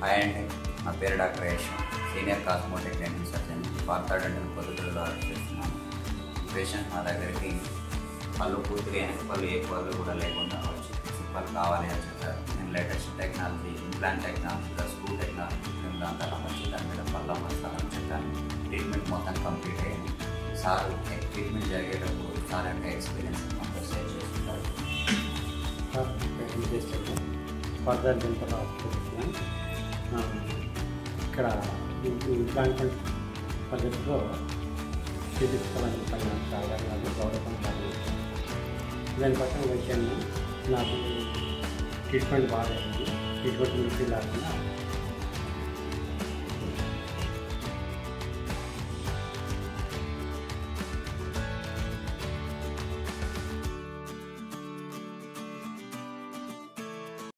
hi అండి నా పేరు doctor Yash senior cosmetic dental surgeon Vartha dental పొద్దుటూరులో వర్క్ చేస్తున్నాను పేషెంట్ మా దగ్గరికి పళ్ళు పూర్తిగా వెనక పళ్ళు ఏ పళ్ళు కూడా లేకుండా వచ్చి ఫిక్స్ పళ్ళు కావాలి అని చెప్పారు నేను latest technology implant technology screw technology దాని తర్వాత వచ్చి దాని మీద పళ్ళు అమర్చాలని చెప్పాను ట్రీట్మెంట్ మొత్తం కంప్లీట్ అయింది సార్ ట్రీట్మెంట్ జరిగేటప్పుడు సార్ యొక్క ఎక్స్పీరియన్స్ మాతో షేర్ చేస్తుంటారు ప్రయత్నం చేస్తాను ఫర్దర్ డెంటల్ హాస్పిటల్ ఇక్కడ ఇంప్లాంట్ పద్ధతిలో చూపించుకోవాలని పైన సాధారణంగా గౌరవం సాధించాను దాని పక్కన విషయాన్ని నాకు ట్రీట్మెంట్ బాగాలేదు ట్రీట్మెంట్ నుంచి లేకుండా